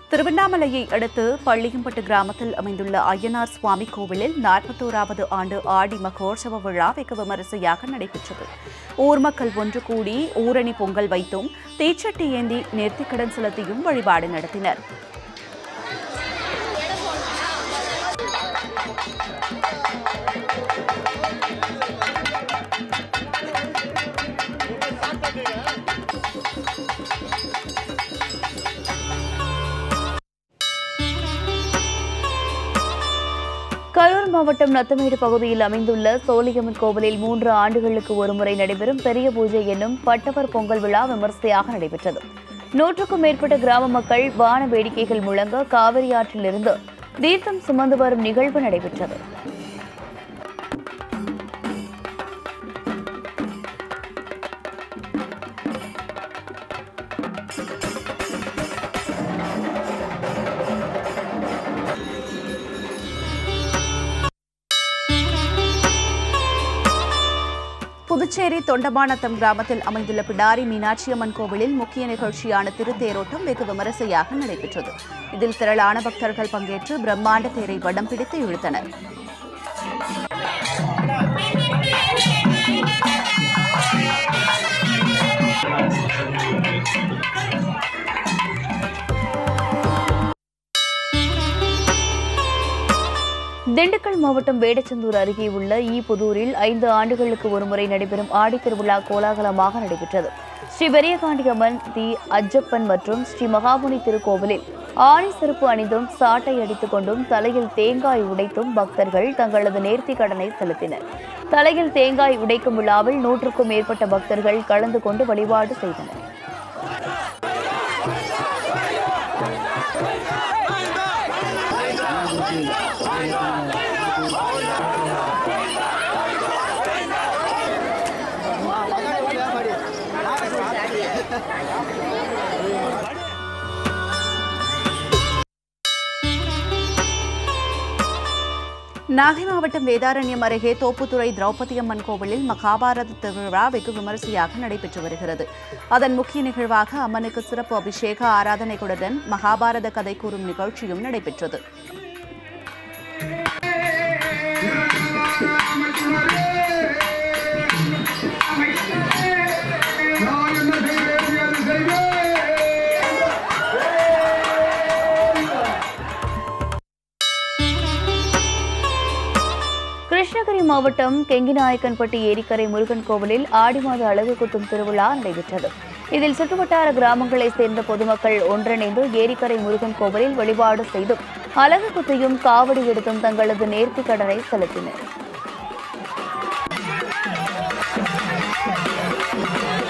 திருவண்ணாமலையை அடுத்து பள்ளியம்பட்டு கிராமத்தில் அமைந்துள்ள ஐயனார் சுவாமி கோவிலில் நாற்பத்தோராவது ஆண்டு ஆடி மகோற்சவ விழா வெகு விமரிசையாக நடைபெற்றது ஊர் மக்கள் ஒன்று கூடி ஊரணி பொங்கல் வைத்தும் தீச்சட்டி ஏந்தி நேர்த்திக்கடன் செலுத்தியும் வழிபாடு நடத்தினர் கரூர் மாவட்டம் நத்தமேடு பகுதியில் அமைந்துள்ள சோழியம்மன் கோவிலில் மூன்று ஆண்டுகளுக்கு ஒருமுறை நடைபெறும் பெரிய பூஜை என்னும் பட்டவர் பொங்கல் விழா விமர்சையாக நடைபெற்றது நூற்றுக்கும் மேற்பட்ட கிராம மக்கள் வான வேடிக்கைகள் முழங்க காவிரி ஆற்றிலிருந்து தீர்த்தம் சுமந்து வரும் நிகழ்வு நடைபெற்றது புதுச்சேரி தொண்டமானத்தம் கிராமத்தில் அமைந்துள்ள பிடாரி மீனாட்சியம்மன் கோவிலில் முக்கிய நிகழ்ச்சியான திருத்தேரோட்டம் வெகு விமரிசையாக நடைபெற்றது இதில் திரளான பக்தர்கள் பங்கேற்று பிரம்மாண்ட தேரை வடம் பிடித்து இழுத்தனர் திண்டுக்கல் மாவட்டம் வேடச்சந்தூர் அருகே உள்ள ஈ புதூரில் ஐந்து ஆண்டுகளுக்கு ஒருமுறை நடைபெறும் ஆடித் திருவிழா கோலாகலமாக நடைபெற்றது ஸ்ரீ பெரியகாண்டியம்மன் தி அஜப்பன் மற்றும் ஸ்ரீ மகாமுனி திருக்கோவிலில் ஆணி செருப்பு அணிந்தும் சாட்டை அடித்துக் கொண்டும் தலையில் தேங்காய் உடைத்தும் பக்தர்கள் தங்களது நேர்த்தி கடனை செலுத்தினர் தலையில் தேங்காய் உடைக்கும் விழாவில் நூற்றுக்கும் மேற்பட்ட பக்தர்கள் கலந்து கொண்டு வழிபாடு செய்தனர் நாகை மாவட்டம் வேதாரண்யம் அருகே தோப்புத்துறை திரௌபதி அம்மன் கோவிலில் மகாபாரத திருவிழா வெகு விமரிசையாக நடைபெற்று வருகிறது அதன் முக்கிய நிகழ்வாக அம்மனுக்கு சிறப்பு அபிஷேக ஆராதனைகளுடன் மகாபாரத கதை கூறும் நிகழ்ச்சியும் நடைபெற்றது கிருஷ்ணகிரி மாவட்டம் கெங்கிநாயக்கன்பட்டி ஏரிக்கரை முருகன் கோவிலில் ஆடி மாத அழகு குத்தும் திருவிழா நடைபெற்றது இதில் சுற்றுவட்டார கிராமங்களைச் சேர்ந்த பொதுமக்கள் ஒன்றிணைந்து ஏரிக்கரை முருகன் கோவிலில் வழிபாடு செய்தும் அழகு குத்தியும் காவடி எடுத்தும் தங்களது நேர்த்திக் கடனை செலுத்தினர்